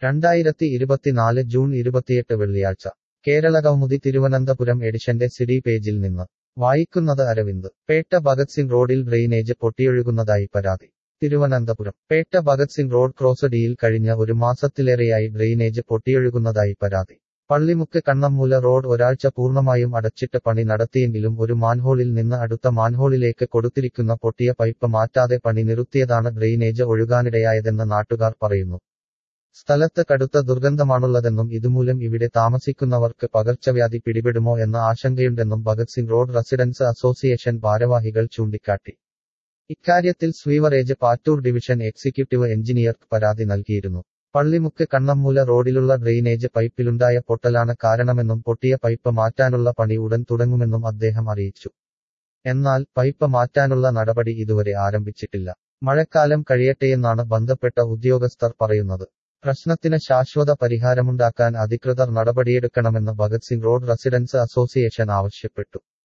രണ്ടായിരത്തി ഇരുപത്തിനാല് ജൂൺ ഇരുപത്തിയെട്ട് വെള്ളിയാഴ്ച കേരള കൗമുദി തിരുവനന്തപുരം എഡിഷന്റെ സിഡി പേജിൽ നിന്ന് വായിക്കുന്നത് അരവിന്ദ് പേട്ട ഭഗത് സിംഗ് റോഡിൽ ഡ്രെയിനേജ് പൊട്ടിയൊഴുകുന്നതായി പരാതി തിരുവനന്തപുരം പേട്ട ഭഗത് സിംഗ് റോഡ് ക്രോസഡിയിൽ കഴിഞ്ഞ ഒരു മാസത്തിലേറെയായി ഡ്രെയിനേജ് പൊട്ടിയൊഴുകുന്നതായി പരാതി പള്ളിമുക്ക് കണ്ണമ്മൂല റോഡ് ഒരാഴ്ച പൂർണ്ണമായും അടച്ചിട്ട് പണി നടത്തിയെങ്കിലും ഒരു മാൻഹോളിൽ നിന്ന് അടുത്ത മാൻഹോളിലേക്ക് കൊടുത്തിരിക്കുന്ന പൊട്ടിയ പൈപ്പ് മാറ്റാതെ പണി നിർത്തിയതാണ് ഡ്രെയിനേജ് ഒഴുകാനിടയായതെന്ന് നാട്ടുകാർ പറയുന്നു സ്ഥലത്ത് കടുത്ത ദുർഗന്ധമാണുള്ളതെന്നും ഇതുമൂലം ഇവിടെ താമസിക്കുന്നവർക്ക് പകർച്ചവ്യാധി പിടിപെടുമോ എന്ന ആശങ്കയുണ്ടെന്നും Bhagat Singh road residence association ഭാരവാഹികൾ ചൂണ്ടിക്കാട്ടി ഇക്കാര്യത്തിൽ സ്വീവറേജ് പാറ്റൂർ ഡിവിഷൻ എക്സിക്യൂട്ടീവ് എഞ്ചിനീയർക്ക് പരാതി നൽകിയിരുന്നു പള്ളിമുക്ക് കണ്ണമ്മൂല റോഡിലുള്ള ഡ്രെയിനേജ് പൈപ്പിലുണ്ടായ പൊട്ടലാണ് കാരണമെന്നും പൊട്ടിയ പൈപ്പ് മാറ്റാനുള്ള പണി ഉടൻ തുടങ്ങുമെന്നും അദ്ദേഹം അറിയിച്ചു എന്നാൽ പൈപ്പ് മാറ്റാനുള്ള നടപടി ഇതുവരെ ആരംഭിച്ചിട്ടില്ല മഴക്കാലം കഴിയട്ടെയെന്നാണ് ബന്ധപ്പെട്ട ഉദ്യോഗസ്ഥർ പറയുന്നത് പ്രശ്നത്തിന് ശാശ്വത പരിഹാരമുണ്ടാക്കാൻ അധികൃതർ നടപടിയെടുക്കണമെന്ന് Bhagat Singh road residence association ആവശ്യപ്പെട്ടു